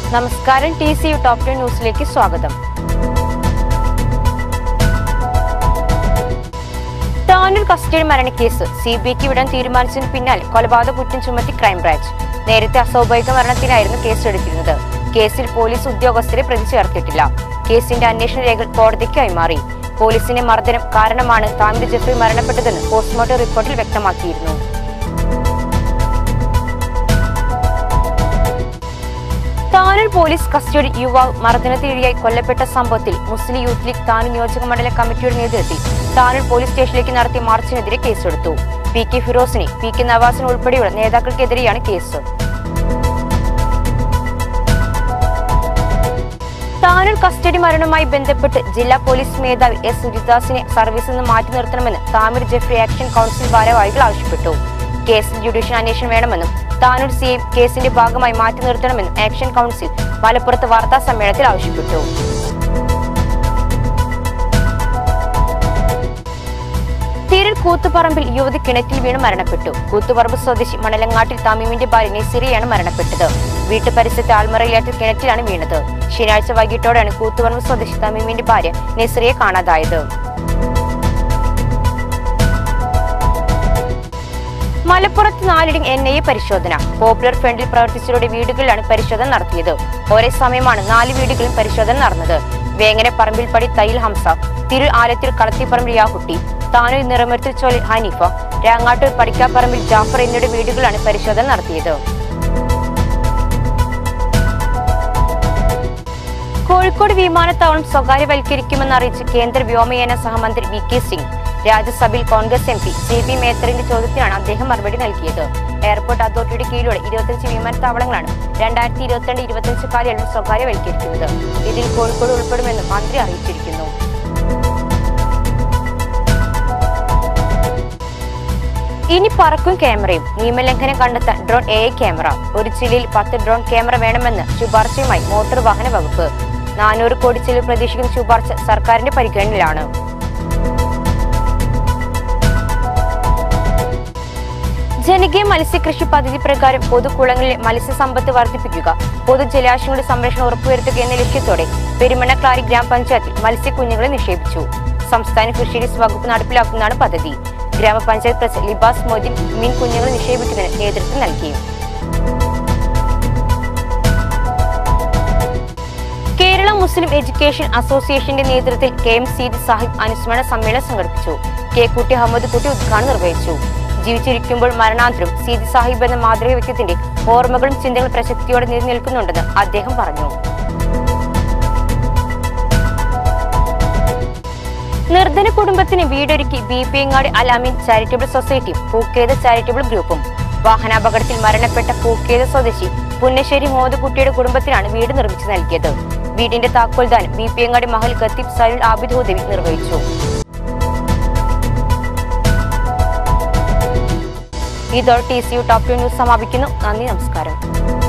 നമസ്കാരം T C U top ten ന്യൂസിലേക്ക് സ്വാഗതം താനൂർ കസ്റ്റഡി മരണക്കേസ് സി ബി ഐക്ക് വിടാൻ തീരുമാനിച്ചതിന് പിന്നാലെ കൊലപാതക കുറ്റം ചുമത്തി ക്രൈംബ്രാഞ്ച് നേരത്തെ അസ്വാഭാവിക മരണത്തിനായിരുന്നു കേസെടുത്തിരുന്നത് കേസിൽ പോലീസ് ഉദ്യോഗസ്ഥരെ പ്രതി ചേർത്തിട്ടില്ല കേസിന്റെ അന്വേഷണ രേഖകൾ കോടതിക്ക് കൈമാറി പോലീസിന്റെ മർദ്ദനം കാരണമാണ് താമിര ജെഫ്രി മരണപ്പെട്ടതെന്ന് പോസ്റ്റ്മോർട്ടം റിപ്പോർട്ടിൽ വ്യക്തമാക്കിയിരുന്നു താനൂർ പോലീസ് കസ്റ്റഡി യുവാവ് മർദ്ദനത്തിനിരയായി കൊല്ലപ്പെട്ട സംഭവത്തിൽ മുസ്ലിം യൂത്ത് ലീഗ് താനൂർ നിയോജക മണ്ഡല കമ്മിറ്റിയുടെ നേതൃത്വത്തിൽ താനൂർ പോലീസ് സ്റ്റേഷനിലേക്ക് നടത്തിയ മാർച്ചിനെതിരെ കേസെടുത്തു പി കെ ഫിറോസിനെ പി കെ നവാസിന് ഉൾപ്പെടെയുള്ള നേതാക്കൾക്കെതിരെയാണ് കേസ് താനൂർ കസ്റ്റഡി മരണവുമായി ബന്ധപ്പെട്ട് ജില്ലാ പോലീസ് മേധാവി എസ് സുജിദാസിനെ സർവീസിൽ നിന്ന് മാറ്റി നിർത്തണമെന്ന് താനൂർ ജെഫ്രി ആക്ഷൻ കൗൺസിൽ ഭാരവാഹികൾ ആവശ്യപ്പെട്ടു കേസിൽ ജുഡീഷ്യൽ അന്വേഷണം വേണമെന്നും താനൂർ സി എം കേസിന്റെ ഭാഗമായി മാറ്റി നിർത്തണമെന്നും ആക്ഷൻ കൗൺസിൽ മലപ്പുറത്ത് വാർത്താ സമ്മേളനത്തിൽ ആവശ്യപ്പെട്ടു തീരൻ കൂത്തുപറമ്പിൽ യുവതി കിണറ്റിൽ വീണ് മരണപ്പെട്ടു കൂത്തുപറമ്പ് സ്വദേശി മണലങ്ങാട്ടിൽ തമീമിന്റെ ഭാര്യ നെസിറിയാണ് മരണപ്പെട്ടത് വീട്ടു പരിസരത്തെ ആൾമറയിലാറ്റിൽ കിണറ്റിലാണ് വീണത് ശനിയാഴ്ച വൈകിട്ടോടെയാണ് കൂത്തുപറമ്പ് സ്വദേശി തമീമിന്റെ ഭാര്യ നെസിറിയെ കാണാതായത് മലപ്പുറത്ത് നാലിടം എൻ ഐ എ പരിശോധന പോപ്പുലർ ഫ്രണ്ടിൽ പ്രവർത്തിച്ചവരുടെ വീടുകളിലാണ് പരിശോധന നടത്തിയത് ഒരേ സമയമാണ് നാല് വീടുകളിലും പരിശോധന നടന്നത് വേങ്ങര പറമ്പിൽപ്പടി തയ്യിൽ ഹംസ തിരു ആലത്തിൽ കളത്തിപ്പറമ്പിൽ യാഹുട്ടി താനൂർ നിറമരത്തിൽ ചോലിൽ ഹനീഫ രാങ്ങാട്ടൂർ പടിക്കാപ്പറമ്പിൽ ജാഫർ എന്നിവരുടെ വീടുകളിലാണ് പരിശോധന നടത്തിയത് കോഴിക്കോട് വിമാനത്താവളം സ്വകാര്യവൽക്കരിക്കുമെന്ന് അറിയിച്ച് കേന്ദ്ര വ്യോമയാന സഹമന്ത്രി വി കെ സിംഗ് രാജ്യസഭയിൽ Congress M P J P മേത്തറിന്റെ ചോദ്യത്തിനാണ് അദ്ദേഹം മറുപടി നൽകിയത് എയർപോർട്ട് അതോറിറ്റിയുടെ കീഴിലുള്ള ഇരുപത്തിയഞ്ച് വിമാനത്താവളങ്ങളാണ് രണ്ടായിരത്തി ഇരുപത്തിരണ്ട് ഇരുപത്തിയഞ്ച് കാലയളവിൽ സ്വകാര്യവൽക്കരിക്കുന്നത് ഇതിൽ കോഴിക്കോട് ഉൾപ്പെടുമെന്നും മന്ത്രി അറിയിച്ചിരിക്കുന്നു ഇനി പറക്കും ക്യാമറയും നിയമലംഘനം കണ്ടെത്താൻ ഡ്രോൺ എ ഐ ക്യാമറ ഒരു ജില്ലയിൽ പത്ത് ഡ്രോൺ ക്യാമറ വേണമെന്ന് ശുപാർശയുമായി മോട്ടോർ വാഹന വകുപ്പ് നാനൂറ് കോടി ചെലവ് പ്രതീക്ഷിക്കുന്ന ശുപാർശ സർക്കാരിന്റെ പരിഗണനയിലാണ് ജനകീയ മത്സ്യകൃഷി പദ്ധതി പ്രകാരം പൊതുകുളങ്ങളിലെ മത്സ്യസമ്പത്ത് വർദ്ധിപ്പിക്കുക പൊതുജലാശയങ്ങളുടെ സംരക്ഷണം ഉറപ്പുവരുത്തുക എന്ന ലക്ഷ്യത്തോടെ പെരുമണ്ണക്ലാരി ഗ്രാമപഞ്ചായത്തിൽ മത്സ്യക്കുഞ്ഞുങ്ങളെ നിക്ഷേപിച്ചു സംസ്ഥാന ഫിഷറീസ് വകുപ്പ് നടപ്പിലാക്കുന്നതാണ് പദ്ധതി ഗ്രാമപഞ്ചായത്ത് പ്രസിഡന്റ് ലിബാസ് മോദിൻ മീൻ കുഞ്ഞുങ്ങളെ നിക്ഷേപിക്കുന്നതിന് നേതൃത്വം നൽകി കേരള മുസ്ലിം എഡ്യൂക്കേഷൻ അസോസിയേഷന്റെ നേതൃത്വത്തിൽ കെ എം സീദ് സാഹിബ് അനുസ്മരണ സമ്മേളനം സംഘടിപ്പിച്ചു കെ കുട്ടി അഹമ്മദ് കുട്ടി ഉദ്ഘാടനം നിർവഹിച്ചു ജീവിച്ചിരിക്കുമ്പോൾ മരണാന്തരം സീദ് സാഹിബ് എന്ന മാതൃക വ്യക്തിത്വത്തിന്റെ ഓർമ്മകളും ചിന്തകളും പ്രസക്തിയോടെ നിലനിൽക്കുന്നുണ്ടെന്ന് അദ്ദേഹം പറഞ്ഞു നിർധന കുടുംബത്തിന് വീടൊരുക്കി B P Engad Alamin charitable സൊസൈറ്റിയും പൂക്കേത് ചാരിറ്റബിൾ ഗ്രൂപ്പും വാഹനാപകടത്തിൽ മരണപ്പെട്ട പൂക്കേത് സ്വദേശി പുന്നശ്ശേരി മോദക്കുട്ടിയുടെ കുടുംബത്തിനാണ് വീട് നിർമ്മിച്ചു നൽകിയത് വീടിന്റെ താക്കോൽദാനം ബി പി എങ്ങാട് മഹൽ ഖത്തീബ് സൈനുൽ ആബിദ് ഹുദവി നിർവഹിച്ചു ഇതോടെ T C U top two news സമാപിക്കുന്നു നന്ദി നമസ്കാരം